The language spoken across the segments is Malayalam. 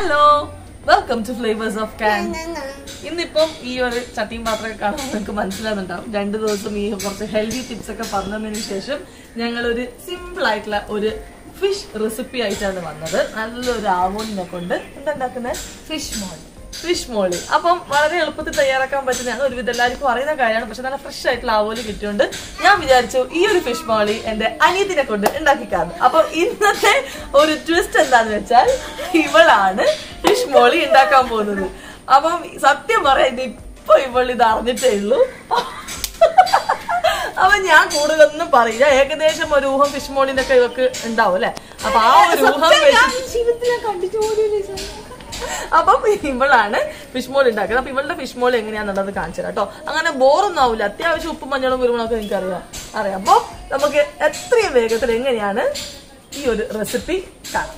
Hello welcome to flavours of കാൻ ഇന്നിപ്പം ഈ ഒരു ചട്ടിയും പാത്രമൊക്കെ കാണാൻ നിങ്ങൾക്ക് മനസ്സിലാകുന്നുണ്ടാവും രണ്ടു ദിവസം ഈ കുറച്ച് ഹെൽത്തി ടിപ്സ് ഒക്കെ പറഞ്ഞതിന് ശേഷം ഞങ്ങൾ ഒരു സിമ്പിൾ ആയിട്ടുള്ള ഒരു ഫിഷ് റെസിപ്പി ആയിട്ടാണ് വന്നത് നല്ലൊരു ആവോലിനെ കൊണ്ട് എന്താ ഉണ്ടാക്കുന്നത് ഫിഷ് മോൾ ഫിഷ് മോളി അപ്പം വളരെ എളുപ്പത്തിൽ തയ്യാറാക്കാൻ പറ്റുന്നതാണ് ഒരുവിധം എല്ലാവർക്കും അറിയുന്ന കാര്യമാണ് പക്ഷെ നല്ല ഫ്രഷ് ആയിട്ടുള്ള ആവോലി കിട്ടിയോണ്ട് ഞാൻ വിചാരിച്ചു ഈ ഒരു ഫിഷ് മോളി എന്റെ അനിയത്തിനെ കൊണ്ട് ഉണ്ടാക്കിക്കാന്ന് അപ്പൊ ഇന്നത്തെ ഒരു ട്വിസ്റ്റ് എന്താന്ന് വെച്ചാൽ ഇവളാണ് ഫിഷ് മോളി ഉണ്ടാക്കാൻ പോകുന്നത് അപ്പം സത്യം പറയാം ഇപ്പൊ ഇവൾ ഇത് അറിഞ്ഞിട്ടേ ഉള്ളൂ അപ്പൊ ഞാൻ കൂടുതലൊന്നും പറയില്ല ഏകദേശം ഒരു ഊഹം ഫിഷ് മോളിന്റെ ഒക്കെ ഇവക്ക് ഉണ്ടാവും അല്ലെ അപ്പൊ ആ ഒരു ഊഹം വെച്ച് ജീവിതത്തിൽ ഞാൻ കണ്ടിട്ട് പോലും അപ്പം ഇവളാണ് ഫിഷ് മോൾ ഉണ്ടാക്കുന്നത് അപ്പൊ ഇവളുടെ ഫിഷ് മോൾ എങ്ങനെയാന്നുള്ളത് കാണിച്ചു തരാം കേട്ടോ അങ്ങനെ ബോറൊന്നും ആവില്ല അത്യാവശ്യം ഉപ്പും മഞ്ഞളും കുരുമുളകൊക്കെ എനിക്ക് അറിയാം അറിയാം അപ്പൊ നമുക്ക് എത്രയും വേഗത്തിൽ എങ്ങനെയാണ് ഈ ഒരു റെസിപ്പി കാണാം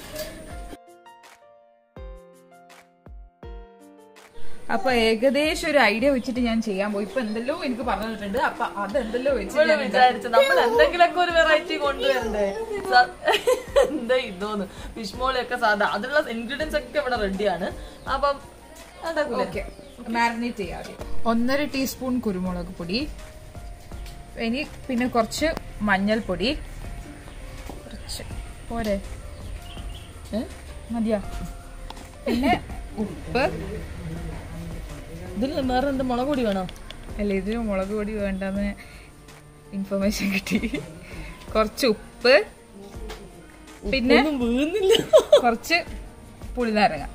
അപ്പൊ ഏകദേശം ഒരു ഐഡിയ വെച്ചിട്ട് ഞാൻ ചെയ്യാൻ പോയി ഇപ്പൊ എന്തെല്ലോ എനിക്ക് പറഞ്ഞിട്ടുണ്ട് അപ്പൊ അത് എന്തെല്ലോ വെച്ചിട്ട് ഇവള് ഞാൻ വിചാരിച്ചു നമ്മൾ എന്തെങ്കിലുമൊക്കെ ഒരു വെറൈറ്റി കൊണ്ടുവരണ്ടേ സ- എന്താ ഇതോന്ന് ഫിഷ് മോളൊക്കെ സാധാ അതിനുള്ള ഇൻഗ്രീഡിയൻസ് ഒക്കെ ഇവിടെ റെഡിയാണ് അപ്പം ഉണ്ടാക്കൂലേ ഓക്കെ മാരിനേറ്റ് ചെയ്യാം ആദ്യം. ഒന്നര ടീസ്പൂൺ കുരുമുളക് പൊടി ഇനി പിന്നെ കുറച്ച് മഞ്ഞൾപ്പൊടി കുറച്ച് പോരെ ഏ? മതിയാ പിന്നെ ഉപ്പ് ഇതിൽ വേറെ എന്ത് മുളക് പൊടി വേണോ അല്ല ഇതിന് മുളക് പൊടി വേണ്ടെന്ന് ഇൻഫർമേഷൻ കിട്ടി കുറച്ച് ഉപ്പ് പിന്നെ ഒന്നും വീഴുന്നില്ല കുറച്ച് പുളിനാരങ്ങ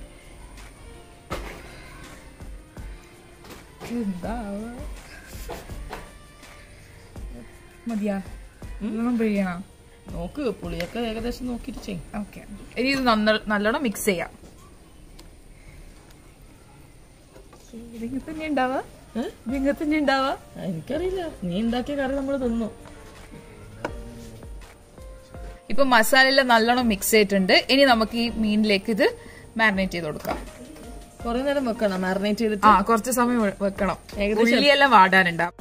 എന്താ മതിയാ നല്ലോണം പിഴിയണം നോക്ക് പുളിയൊക്കെ ഏകദേശം നോക്കിട്ട് ചെയ്യും ഓക്കെ ഇനി ഇത് നന്ന- നല്ലോണം മിക്സ് ചെയ്യാം ഇതിങ്ങനെ തന്നെ ഉണ്ടാവാ ഏഹ് ഇതിങ്ങനെ തന്നെ ഉണ്ടാവാ എനിക്കറിയില്ല നീ ഉണ്ടാക്കിയ കറി നമ്മൾ തിന്നു ഇപ്പൊ മസാല എല്ലാം നല്ലോണം മിക്സ് ചെയ്തിട്ടുണ്ട് ഇനി നമുക്ക് ഈ മീനിലേക്ക് ഇത് മാരിനേറ്റ് ചെയ്ത് കൊടുക്കാം കുറെ നേരം വെക്കണം മാറിനേറ്റ് ചെയ്തിട്ട് ആ കുറച്ച് സമയം വെ- വെക്കണം ഏകദേശം- ഉള്ളിയെല്ലാം വാടാനുണ്ടാവും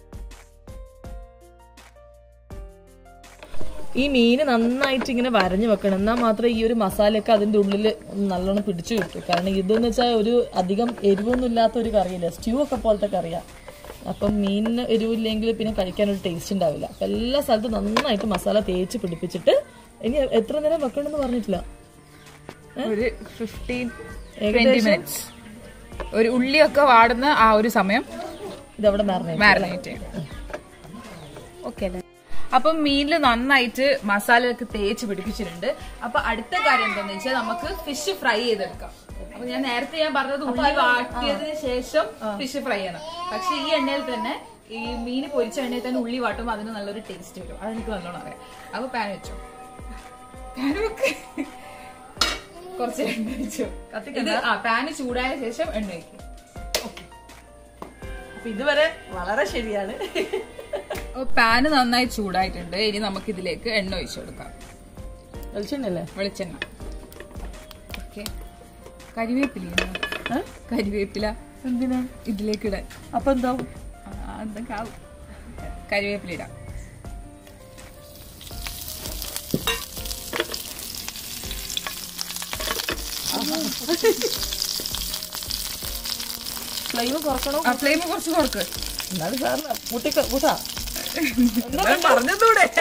ഈ മീന് നന്നായിട്ട് ഇങ്ങനെ വരഞ്ഞു വെക്കണം എന്നാൽ മാത്രമേ ഈ ഒരു മസാലയൊക്കെ അതിന്റെ ഉള്ളിൽ നല്ലോണം പിടിച്ചു കിട്ടും കാരണം ഇതെന്ന് വെച്ചാൽ ഒരു അധികം എരിവൊന്നും ഇല്ലാത്ത ഒരു കറിയല്ലേ സ്റ്റ്യൂ ഒക്കെ പോലത്തെ കറിയാ അപ്പം മീനിന് എരിവില്ലെങ്കിൽ പിന്നെ കഴിക്കാൻ ഒരു ടേസ്റ്റ് ഉണ്ടാവില്ല അപ്പം എല്ലാ സ്ഥലത്തും നന്നായിട്ട് മസാല തേച്ച് പിടിപ്പിച്ചിട്ട് ഇനി എത്ര നേരം വെക്കണമെന്ന് പറഞ്ഞിട്ടില്ല ഒരു ഫിഫ്റ്റീൻ ട്വന്റി ഏകദേശം മിനിറ്റ്സ് ഒരു ഉള്ളിയൊക്കെ വാടുന്ന ആ ഒരു സമയം ഇതവിടെ മാറിനേറ്റ് മാരിനേറ്റ് ചെയ്യണം ഓക്കെ അല്ലേ അപ്പം മീനിൽ നന്നായിട്ട് മസാല ഒക്കെ തേച്ച് പിടിപ്പിച്ചിട്ടുണ്ട് അപ്പൊ അടുത്ത കാര്യം എന്താന്ന് വെച്ചാൽ നമുക്ക് ഫിഷ് ഫ്രൈ ചെയ്തെടുക്കാം അപ്പൊ ഞാൻ നേരത്തെ ഞാൻ പറഞ്ഞത് ഉള്ളി വാട്ടിയതിന് ശേഷം ഫിഷ് ഫ്രൈ ചെയ്യണം പക്ഷെ ഈ എണ്ണയിൽ തന്നെ ഈ മീൻ പൊരിച്ച എണ്ണയിൽ തന്നെ ഉള്ളി വാട്ടുമ്പോൾ അതിന് നല്ലൊരു ടേസ്റ്റ് വരും അതെനിക്ക് നല്ലോണം അറിയാം അപ്പൊ പാൻ വെച്ചോ പാൻ വെക്ക് കുറച്ച് എണ്ണ വെച്ചു ഇത് ആ പാന് ചൂടായ ശേഷം എണ്ണ വയ്ക്കും അപ്പൊ ഇതുവരെ വളരെ ശരിയാണ് അപ്പൊ പാന് നന്നായി ചൂടായിട്ടുണ്ട് ഇനി നമുക്ക് ഇതിലേക്ക് എണ്ണ ഒഴിച്ചു കൊടുക്കാം വെളിച്ചെണ്ണല്ലേ വെളിച്ചെണ്ണ ഓക്കെ കരിവേപ്പില ഇടണം. കരിവേപ്പില എന്തിനാ ഇതിലേക്ക് ഇടാൻ അപ്പൊ എന്താവും ആ, എന്തൊക്കെ ആവും കരിവേപ്പില ഇടാം ഫ്ലെയിം കുറക്കണോ ആ ഫ്ലെയിം കുറച്ച് കൊടുക്ക് എന്നാലും സാറിന് കൂട്ടി കൂട്ടാ പറഞ്ഞതൂടെ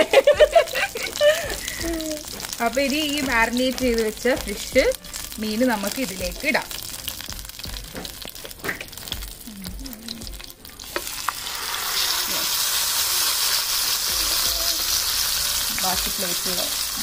അപ്പൊ ഇനി ഈ മാരിനേറ്റ് ചെയ്ത് വെച്ച ഫിഷ് മീന് നമുക്ക് ഇതിലേക്ക് ഇടാം ബാക്കി പ്ലേറ്റിൽ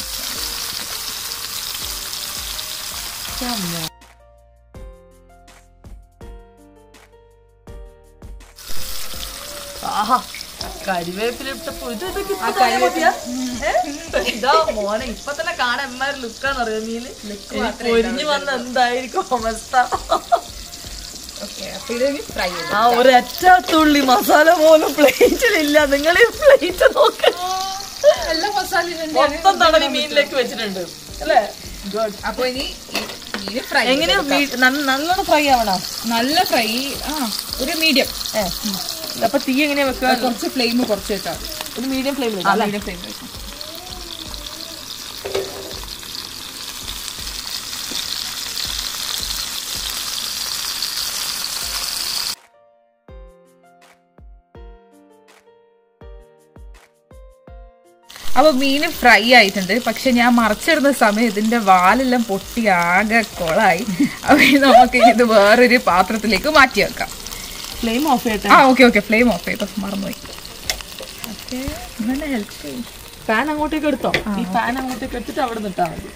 ആഹാ കരിവേപ്പില ഇട്ടപ്പോ ഇത് ഇതൊക്കെ ഇപ്പൊ തന്നെ മതിയാ? ഏ? ഇതാ മോനെ ഇപ്പൊ തന്നെ കാണാൻ എമ്മാര് ലുക്കാന്ന് അറിയാം മീന് ഇനി പൊരിഞ്ഞു വന്ന എന്തായിരിക്കും അവസ്ഥ ഓക്കെ അപ്പൊ ഇത് ഇനി ഫ്രൈ ചെയ്ത് ആ ഒരൊറ്റ തുള്ളി മസാല പോലും പ്ലേറ്റിലില്ല നിങ്ങൾ ഈ പ്ലേറ്റ് നോക്ക് എല്ലാ മസാലയും മൊത്തം തടവി മീനിലേക്ക് വെച്ചിട്ടുണ്ട് അല്ലേ ഗുഡ് അപ്പൊ ഇനി ഈ മീന് ഫ്രൈ എങ്ങനെയാ വീ- നന്ന- നല്ലോണം ഫ്രൈ ആവണം നല്ല ഫ്രൈ ആ ഒരു മീഡിയം ഏ അപ്പൊ തീ എങ്ങനെയാ വെക്കുക കുറച്ച് ഫ്ലെയിം കുറച്ച് വെച്ചാൽ മതി ഒരു മീഡിയം ഫ്ലെയിമിൽ ആ മീഡിയം ഫ്ലെയിം വെക്കാം അപ്പൊ മീന് ഫ്രൈ ആയിട്ടുണ്ട് പക്ഷെ ഞാൻ മറച്ചിടുന്ന സമയം ഇതിന്റെ വാലെല്ലാം പൊട്ടി ആകെ കൊളായി അപ്പൊ ഇനി നമുക്ക് ഇത് വേറൊരു പാത്രത്തിലേക്ക് മാറ്റി വെക്കാം ഫ്ലെയിം ഓഫ് ചെയ്യട്ടെ ആ ഓക്കെ ഓക്കെ ഫ്ലെയിം ഓഫ് ചെയ്തോ മറന്നുപോയി ഓക്കെ ഹെൽപ്പ് ചെയ്യും പാൻ അങ്ങോട്ടേക്ക് എടുത്തോ ഈ പാൻ അങ്ങോട്ടേക്ക് എടുത്തിട്ട് അവിടെ നിട്ടാ മതി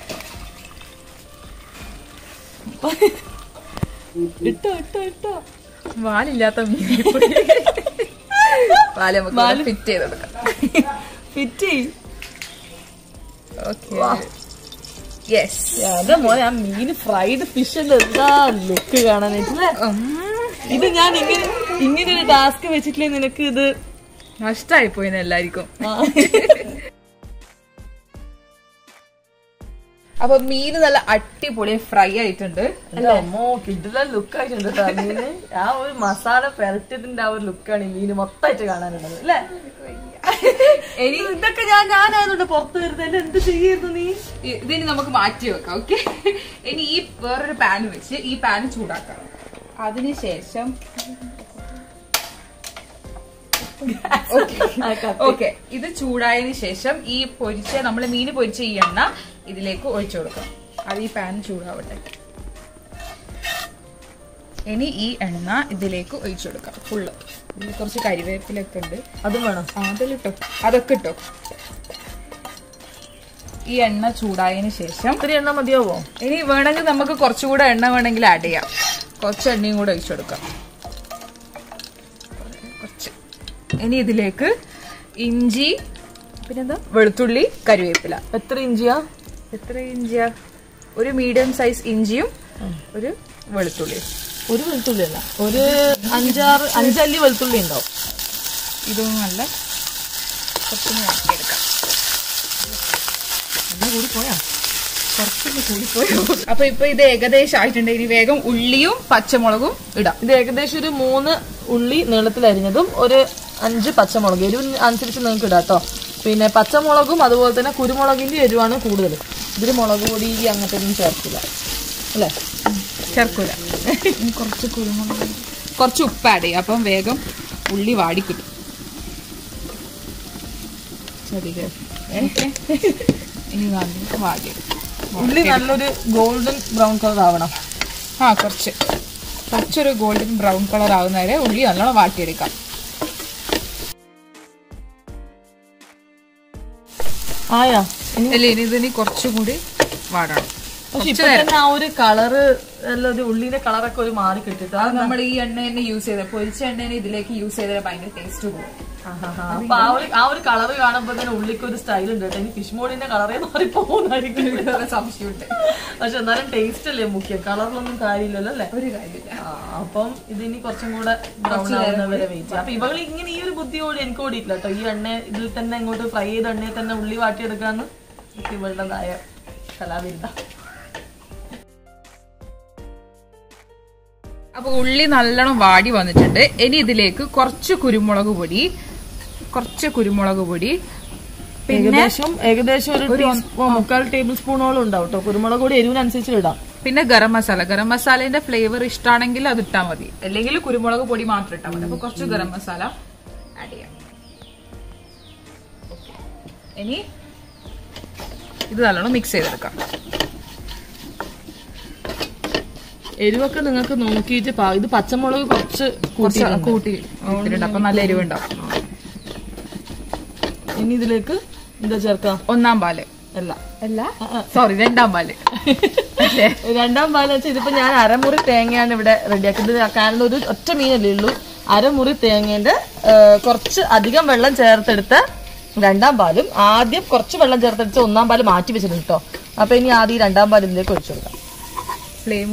ഇട്ടോ ഇട്ടോ ഇട്ടോ വാലില്ലാത്ത മീൻ വാല് നമുക്ക് ഫിറ്റ് ചെയ്തെടുക്കാം ഫിറ്റ് ഓക്കെ യെസ് അതെ മോനെ ആ മീൻ ഫ്രൈഡ് ഫിഷിന്റെ എന്താ ലുക്ക് കാണാനായിട്ടല്ലേ ഇത് ഞാൻ ഇങ്ങനെ ഇങ്ങനെ ഒരു ടാസ്ക് വെച്ചിട്ടില്ലേ നിനക്ക് ഇത് നഷ്ടായി പോയിന് എല്ലാവർക്കും അപ്പൊ മീന് നല്ല അടിപൊളി ഫ്രൈ ആയിട്ടുണ്ട് അല്ല അമ്മോ കിഡില ലുക്ക് ആയിട്ടുണ്ട് കേട്ടോ ആ മീന് ആ ഒരു മസാല പെരട്ടിയതിന്റെ ആ ഒരു ലുക്കാണ് ഈ മീന് മൊത്തമായിട്ട് കാണാനുള്ളത് അല്ലേ ഇനി ഇതൊക്കെ ഞാൻ ഞാനായതുകൊണ്ട് പുറത്ത് വരുന്നത് എന്ത് ചെയ്യായിരുന്നു നീ ഇതിന് നമുക്ക് മാറ്റി വെക്കാം ഓക്കെ ഇനി ഈ വേറൊരു പാൻ വെച്ച് ഈ പാൻ ചൂടാക്കാം അതിനുശേഷം ഓക്കെ ഇത് ചൂടായതിനു ശേഷം ഈ പൊരിച്ച നമ്മൾ മീന് പൊരിച്ച ഈ എണ്ണ ഇതിലേക്ക് ഒഴിച്ചു കൊടുക്കാം അത് ഈ പാൻ ചൂടാവട്ടെ ഇനി ഈ എണ്ണ ഇതിലേക്ക് ഒഴിച്ചു കൊടുക്കാം ഫുള്ള് ഇതിൽ കുറച്ച് കരിവേപ്പിലൊക്കെ ഉണ്ട് അതും വേണം ആ, അതിലിട്ടോ അതൊക്കെ ഇട്ടോ ഈ എണ്ണ ചൂടായതിനു ശേഷം ഇത്തിരി എണ്ണ മതിയാവോ ഇനി വേണമെങ്കിൽ നമുക്ക് കുറച്ചുകൂടെ എണ്ണ വേണമെങ്കിൽ ആഡ് ചെയ്യാം കുറച്ച് എണ്ണയും കൂടെ ഒഴിച്ചു കൊടുക്കാം കുറച്ച് ഇനി ഇതിലേക്ക് ഇഞ്ചി പിന്നെന്താ വെളുത്തുള്ളി കരിവേപ്പില എത്ര ഇഞ്ചിയാ എത്ര ഇഞ്ചിയാ ഒരു മീഡിയം സൈസ് ഇഞ്ചിയും ഒരു വെളുത്തുള്ളിയും ഒരു വെളുത്തുള്ളി അല്ല ഒരു അഞ്ചാറ് അഞ്ചല്ലി വെളുത്തുള്ളി ഉണ്ടാവും ഇതും നല്ല കുറച്ചൊന്ന് ഇളക്കിയെടുക്കാം എന്നാ കൂടി പോയാ കുറച്ചൊന്ന് കൂടിപ്പോയോ അപ്പൊ ഇപ്പൊ ഇത് ഏകദേശം ആയിട്ടുണ്ട് ഇനി വേഗം ഉള്ളിയും പച്ചമുളകും ഇടാം ഇത് ഏകദേശം ഒരു മൂന്ന് ഉള്ളി നീളത്തിൽ അരിഞ്ഞതും ഒരു അഞ്ച് പച്ചമുളക് എരിവ് അനുസരിച്ച് നിങ്ങൾക്ക് ഇടാം കേട്ടോ പിന്നെ പച്ചമുളകും അതുപോലെ തന്നെ കുരുമുളകിന്റെ എരിവാണ് കൂടുതൽ ഇതിൽ മുളക് പൊടി അങ്ങനത്തെ ഒന്നും ചേർക്കില്ല അല്ലേ ചേർക്കൂല ഇനി കുറച്ച് കുരുമുളക് കുറച്ച് ഉപ്പ് ആഡ് ചെയ്യാം അപ്പം വേഗം ഉള്ളി വാടി കിട്ടും ചെറിയ ഇനി നല്ല വാടി ഉള്ളി നല്ലൊരു ഗോൾഡൻ ബ്രൗൺ കളർ ആവണം ആ കുറച്ച് കുറച്ചൊരു ഗോൾഡൻ ബ്രൗൺ കളർ ആവുന്നവരെ ഉള്ളി നല്ലോണം വാട്ടിയെടുക്കാം ആയാ ഇനി അല്ല ഇനി ഇതിന് കുറച്ചും കൂടി വാടണം പക്ഷെ ഇപ്പൊ തന്നെ ആ ഒരു കളറ് എല്ലാം ഒരു ഉള്ളിന്റെ കളറൊക്കെ ഒരു മാറി കിട്ടിട്ട് അത് നമ്മൾ ഈ എണ്ണ തന്നെ യൂസ് ചെയ്ത പൊരിച്ച എണ്ണ ഇതിലേക്ക് യൂസ് ചെയ്താൽ ഭയങ്കര ടേസ്റ്റ് പോകും അപ്പൊ ആ ഒരു ആ ഒരു കളറ് കാണുമ്പോ തന്നെ ഉള്ളിക്ക് ഒരു സ്റ്റൈൽ ഉണ്ട് കേട്ടോ ഇനി ഫിഷ് മോളിന്റെ കളറേ മാറി പോകുന്നതായിരിക്കും സംശയമുണ്ട് പക്ഷെ എന്നാലും ടേസ്റ്റ് അല്ലേ മുഖ്യം കളറിലൊന്നും കാര്യമില്ലല്ലോ അല്ലേ ഒരു കാര്യമില്ല ആ, അപ്പം ഇതിനി കുറച്ചും കൂടെ ബ്രൗൺ ആവുന്ന വരെ വെയിറ്റ് ചെയ്യാം അപ്പൊ ഇവകൾ ഇങ്ങനെ ഈ ഒരു ബുദ്ധിയോട് എനിക്ക് ഓടിയിട്ടില്ല കേട്ടോ ഈ എണ്ണ ഇതിൽ തന്നെ ഇങ്ങോട്ട് ഫ്രൈ ചെയ്ത എണ്ണയിൽ തന്നെ ഉള്ളി വാട്ടിയെടുക്കാന്ന് എനിക്ക് ഇവളുടേതായ കലാവിരുദ്ധ അപ്പൊ ഉള്ളി നല്ലോണം വാടി വന്നിട്ടുണ്ട് ഇനി ഇതിലേക്ക് കുറച്ച് കുരുമുളക് പൊടി കുറച്ച് കുരുമുളക് പൊടി പിന്നെ ഏകദേശം ഏകദേശം ഒരു ടീസ്പൂൺ മുക്കാൽ ടേബിൾ സ്പൂണോളം ഉണ്ടാവും കേട്ടോ കുരുമുളക് കൂടി എരിവിനനുസരിച്ച് ഇടാം പിന്നെ ഗരം മസാല ഗരം മസാലേന്റെ ഫ്ലേവർ ഇഷ്ടമാണെങ്കിൽ അത് ഇട്ടാൽ മതി അല്ലെങ്കിൽ കുരുമുളക് പൊടി മാത്രം ഇട്ടാൽ മതി അപ്പൊ കുറച്ച് ഗരം മസാല ആഡ് ചെയ്യാം ഇനി ഇത് നല്ലോണം മിക്സ് ചെയ്തെടുക്കാം എരിവൊക്കെ നിങ്ങൾക്ക് നോക്കിയിട്ട് പാ- ഇത് പച്ചമുളക് കുറച്ച് കുറച്ച് കൂട്ടിയിട്ടുണ്ട്. കൂട്ടി ഇട്ടിട്ടുണ്ട് അപ്പൊ നല്ല എരിവുണ്ടാവും ഇനി ഇതിലേക്ക് എന്താ ചേർക്കാം ഒന്നാം പാല് അല്ല അല്ല സോറി രണ്ടാം പാല് അല്ലേ രണ്ടാം പാല് വെച്ചാൽ ഇതിപ്പോ ഞാൻ അരമുറി തേങ്ങയാണ് ഇവിടെ റെഡിയാക്കുന്നത് കാരണം ഒരു ഒറ്റ മീനല്ലേ ഉള്ളൂ അരമുറി തേങ്ങേന്റെ ആ, കുറച്ച് അധികം വെള്ളം ചേർത്തെടുത്ത് രണ്ടാം പാലും ആദ്യം കുറച്ച് വെള്ളം ചേർത്തെടുത്ത് ഒന്നാം പാല് മാറ്റി വെച്ചിട്ടുണ്ട് കേട്ടോ അപ്പൊ ഇനി ആദ്യം ഈ രണ്ടാം പാൽ ഇതിലേക്ക് ഒഴിച്ചു കൊടുക്കാം ഫ്ലെയിം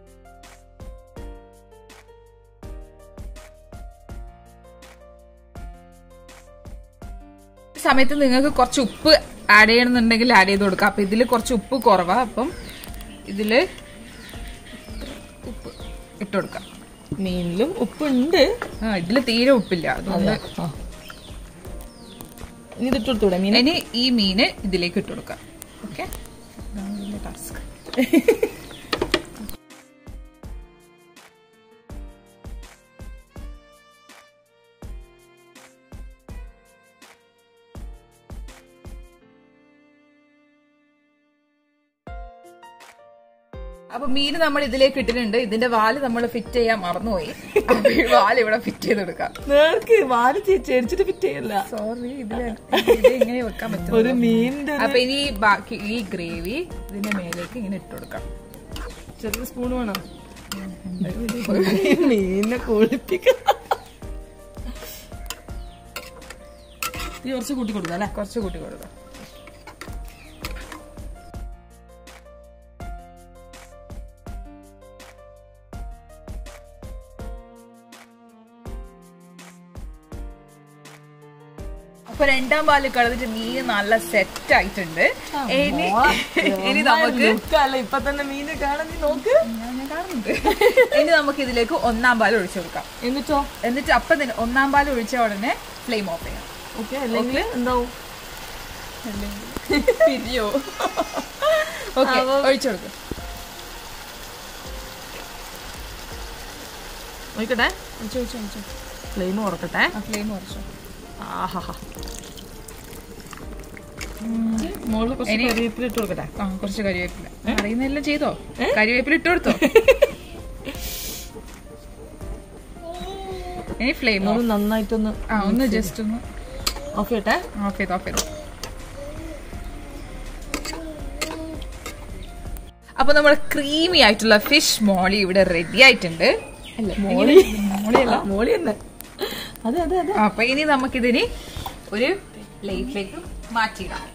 സമയത്ത് നിങ്ങൾക്ക് കുറച്ച് ഉപ്പ് ആഡ് ചെയ്യണമെന്നുണ്ടെങ്കിൽ ആഡ് ചെയ്ത് കൊടുക്കാം അപ്പൊ ഇതിൽ കുറച്ച് ഉപ്പ് കുറവാ അപ്പം ഇതില് ഉപ്പ് ഇട്ട് കൊടുക്കാം മീനിലും ഉപ്പുണ്ട് ആ ഇതില് തീരെ ഉപ്പില്ല അതുകൊണ്ട് ആ. ഇനി ഇതിട്ട് കൊടുത്തൂടെ മീൻ ഇനി ഈ മീന് ഇതിലേക്ക് ഇട്ട് കൊടുക്കാം ഓക്കെ ടാസ്ക് അപ്പൊ മീൻ നമ്മൾ ഇതിലേക്ക് ഇട്ടിട്ടുണ്ട് ഇതിന്റെ വാല് നമ്മൾ ഫിറ്റ് ചെയ്യാൻ മറന്നുപോയി അപ്പൊ ഈ വാല് ഇവിടെ ഫിറ്റ് ചെയ്തെടുക്കാം നേർക്ക് വാല് ചേച്ചിട്ട് ഫിറ്റ് ചെയ്യല്ല സോറി ഇതില് ഇത് ഇങ്ങനെ വെക്കാൻ പറ്റും ഒരു മീനിന്റെ അപ്പൊ ഇനി ബാക്കി ഈ ഗ്രേവി ഇതിന്റെ മേലേക്ക് ഇങ്ങനെ ഇട്ട് കൊടുക്കാം ചെറിയ സ്പൂൺ വേണം മീനിനെ കുളിപ്പിക്ക ഈ കുറച്ച് കൂട്ടി കൊടുക്കാം അല്ലേ കുറച്ച് കൂട്ടി കൊടുക്കാം അപ്പൊ രണ്ടാം പാല് കളഞ്ഞിട്ട് മീൻ നല്ല സെറ്റ് ആയിട്ടുണ്ട് ഇനി ഇനി നമുക്ക് അല്ല ഇപ്പൊ തന്നെ മീനെ കാണാൻ നീ നോക്ക് ഞാൻ ഞാൻ കാണുന്നുണ്ട് ഇനി നമുക്ക് ഇതിലേക്ക് ഒന്നാം പാൽ ഒഴിച്ചു കൊടുക്കാം എന്നിട്ടോ എന്നിട്ട് അപ്പം തന്നെ ഒന്നാം പാൽ ഒഴിച്ച ഉടനെ ഫ്ലെയിം ഓഫ് ചെയ്യാം ഓക്കെ അല്ലെങ്കിൽ എന്താവും പിരിയോ ഓക്കെ ഒഴിച്ചു കൊടുക്കും നോക്കട്ടെ ഒഴിച്ചു ഒഴിച്ചു ഒഴിച്ചു ഫ്ലെയിം ഉറക്കട്ടെ ആ ഫ്ലെയിം കുറച്ചു ആഹാ മോള് കുറച്ച് ഇനി- കരിവേപ്പില ഇട്ട് കൊടുക്കട്ടെ ആ കുറച്ച് കരിവേപ്പില അറിയുന്നെല്ലാം ചെയ്തോ കരിവേപ്പില ഇട്ട് കൊടുത്തോ ഇനി ഫ്ലെയിം ഓഫ് മോള് നന്നായിട്ടൊന്ന് ആ ഒന്ന് ജസ്റ്റ് ഒന്ന് ഓഫ് ചെയ്യട്ടെ ഓഫ് ചെയ്ത് ഓഫ് ചെയ്തു അപ്പൊ നമ്മുടെ ക്രീമി ആയിട്ടുള്ള ഫിഷ് മോളി ഇവിടെ റെഡി ആയിട്ടുണ്ട് അല്ല മോളി മോളിയല്ല മോളി തന്നെ അതെ അതെ അതെ അപ്പൊ ഇനി നമുക്കിതിന് ഒരു പ്ലേറ്റിലേക്ക് മാറ്റിയിടാം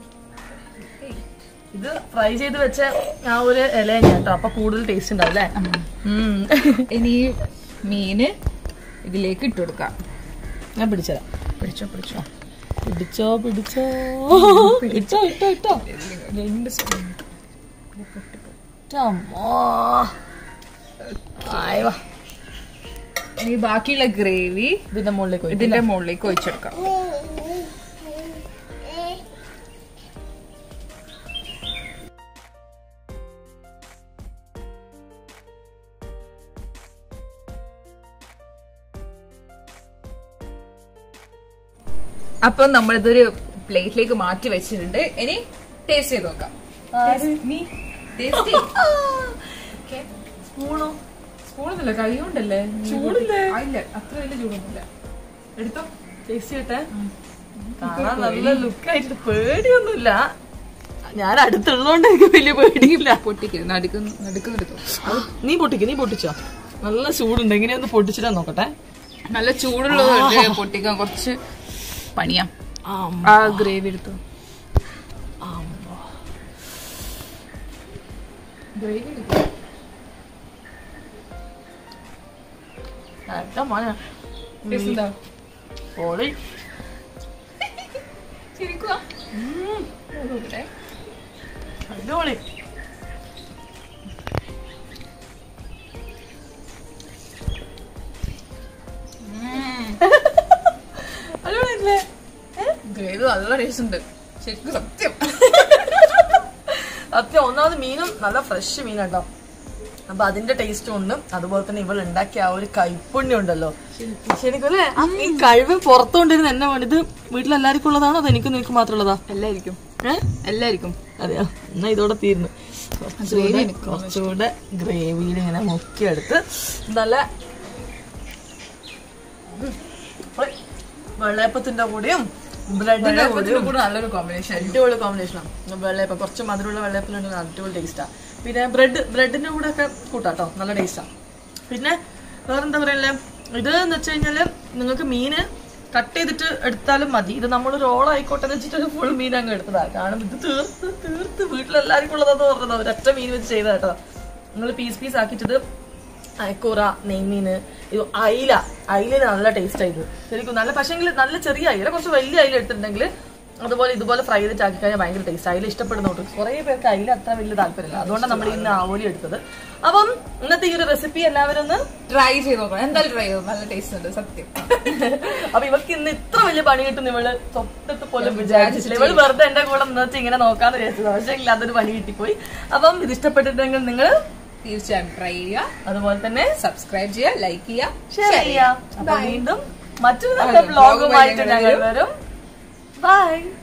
ഇത് ഫ്രൈ ചെയ്ത് വെച്ച ആ ഒരു ഇല തന്നെയാ കേട്ടോ അപ്പൊ കൂടുതൽ ടേസ്റ്റ് ഉണ്ടാവും അല്ലേ ഉം. ഇനി മീന് ഇതിലേക്ക് ഇട്ട് കൊടുക്കാം ഞാൻ പിടിച്ചതാ പിടിച്ചോ പിടിച്ചോ പിടിച്ചോ പിടിച്ചോ പിടിച്ചോ ഇട്ടോ ഇട്ടോ രണ്ട് സ്പൂൺ അമ്മോ. ആയ് വാ. ഇനി ബാക്കിയുള്ള ഗ്രേവി ഇതിന്റെ മുകളിലേക്ക് ഒഴിക്കും. ഇതിന്റെ മുകളിലേക്ക് ഒഴിച്ചെടുക്കാം അപ്പൊ നമ്മളിതൊരു പ്ലേറ്റിലേക്ക് മാറ്റി വെച്ചിട്ടുണ്ട് ഇനി ടേസ്റ്റ് ചെയ്ത് നോക്കാം നീ ടേസ്റ്റ് സ്പൂണോ സ്പൂണൊന്നുമില്ല കൈ കൊണ്ടല്ലേ ചൂടില്ലേ? ആ, ഇല്ല അത്ര വലിയ ചൂടൊന്നുമില്ല എടുത്തോ ടേസ്റ്റ് ചെയ്യട്ടെ കാണാൻ നല്ല ലുക്കായിട്ട് പേടിയൊന്നുമില്ല ഞാൻ അടുത്തുള്ളതുകൊണ്ട് എനിക്ക് വലിയ പേടിയില്ല പൊട്ടിക്കരുത് നടുക്കുന്ന നടുക്കുന്നെടുത്തോ നീ പൊട്ടിക്ക് നീ പൊട്ടിച്ചോ നല്ല ചൂടുണ്ട് എങ്ങനെയൊന്ന് പൊട്ടിച്ചിട്ടാ നോക്കട്ടെ നല്ല ചൂടുള്ളത് പൊട്ടിക്കാൻ കുറച്ച് പണിയാ ആ ഗ്രേവി എടുത്തു ഗ്രേവി എടുത്തു നല്ല മഴ ടേസ്റ്റ് ഉണ്ടോ പൊളി ശരിക്കുവാ അടിപൊളി അടിപൊളിയല്ലേ ഗ്രേവി നല്ല ടേസ്റ്റ് ഉണ്ട് ശരിക്കും സത്യം സത്യം ഒന്നാമത് മീനും നല്ല ഫ്രഷ് മീനാട്ടോ അപ്പൊ അതിന്റെ ടേസ്റ്റും ഉണ്ട് അതുപോലെ തന്നെ ഇവൾ ഉണ്ടാക്കിയ ആ ഒരു കൈപ്പുണ്യം ഉണ്ടല്ലോ ശരിക്കും അല്ലേ ആ ഈ കഴിവ് പുറത്തുകൊണ്ടിരുന്ന എന്നെ വേണ്ടി ഇത് വീട്ടിലെല്ലാവർക്കും ഉള്ളതാണോ അത് എനിക്ക് നിനക്ക് മാത്രമുള്ളതാ എല്ലായിരിക്കും ഏഹ് എല്ലായിരിക്കും അതെയോ എന്നാ ഇതോടെ തീർന്നു കുറച്ചുകൂടെ കുറച്ചുകൂടെ ഗ്രേവിയിൽ ഇങ്ങനെ മുക്കിയെടുത്ത് നല്ല പൊളി. വെള്ളയപ്പത്തിന്റെ കൂടെയും ബ്രെഡിന്റെ കൂടെയും കൂടെ നല്ലൊരു കോമ്പിനേഷൻ അടിപൊളി കോമ്പിനേഷനാണ് വെള്ളയപ്പം കുറച്ച് മധുരമുള്ള വെള്ളയപ്പത്തിലുണ്ടെങ്കിൽ അടിപൊളി ടേസ്റ്റാ പിന്നെ ബ്രെഡ് ബ്രെഡിന്റെ കൂടെ ഒക്കെ കൂട്ടാട്ടോ നല്ല ടേസ്റ്റാ പിന്നെ വേറെന്താ പറയല്ലേ ഇത് എന്ന് വെച്ച് കഴിഞ്ഞാല് നിങ്ങൾക്ക് മീന് കട്ട് ചെയ്തിട്ട് എടുത്താലും മതി ഇത് നമ്മൾ റോൾ ആയിക്കോട്ടെ എന്ന് വെച്ചിട്ട് ഫുൾ മീൻ അങ്ങ് എടുത്തതാ കാരണം ഇത് തീർത്ത് തീർത്ത് വീട്ടിലെല്ലാവർക്കും ഉള്ളതാന്ന് പറഞ്ഞത് ഒരൊറ്റ മീൻ വെച്ച് ചെയ്താ കേട്ടോ നിങ്ങൾ പീസ് പീസ് ആക്കിയിട്ടത് അയക്കൂറ നെയ്മീന് ഇത് അയില അയില നല്ല ടേസ്റ്റ് ആയത് ശരിക്കും നല്ല പക്ഷെങ്കിൽ നല്ല ചെറിയ അയില കുറച്ച് വലിയ അയില എടുത്തിട്ടുണ്ടെങ്കിൽ അതുപോലെ ഇതുപോലെ ഫ്രൈ ചെയ്തിട്ട് ആക്കി കഴിഞ്ഞാൽ ഭയങ്കര ടേസ്റ്റ് അയില ഇഷ്ടപ്പെടുന്നോട്ട് കുറേ പേർക്ക് അയില അത്ര വലിയ താല്പര്യമില്ല അതുകൊണ്ടാണ് നമ്മൾ ഇന്ന് ആവോലി എടുത്തത് അപ്പം ഇന്നത്തെ ഈ ഒരു റെസിപ്പി എല്ലാവരും ഒന്ന് ട്രൈ ചെയ്ത് നോക്കണം എന്തായാലും ട്രൈ ചെയ്തു നല്ല ടേസ്റ്റ് ഉണ്ട് സത്യം അപ്പൊ ഇവർക്ക് ഇന്ന് ഇത്ര വലിയ പണി കിട്ടും ഇവള് തൊട്ടിട്ട് പോലും വിചാരിച്ചില്ല ഇവള് വെറുതെ എന്റെ കൂടെ നിന്നിട്ട് ഇങ്ങനെ നോക്കാന്ന് വിചാരിച്ചത് പക്ഷേ അതൊരു പണി കിട്ടിപ്പോയി അപ്പം ഇത് ഇഷ്ടപ്പെട്ടിട്ടുണ്ടെങ്കിൽ നിങ്ങൾ തീർച്ചയായും ട്രൈ ചെയ്യുക അതുപോലെ തന്നെ സബ്സ്ക്രൈബ് ചെയ്യുക ലൈക്ക് ചെയ്യുക ഷെയർ ചെയ്യാം അപ്പൊ വീണ്ടും മറ്റൊരു നല്ല ബ്ലോഗുമായിട്ട് ഞങ്ങൾ വരും ബൈ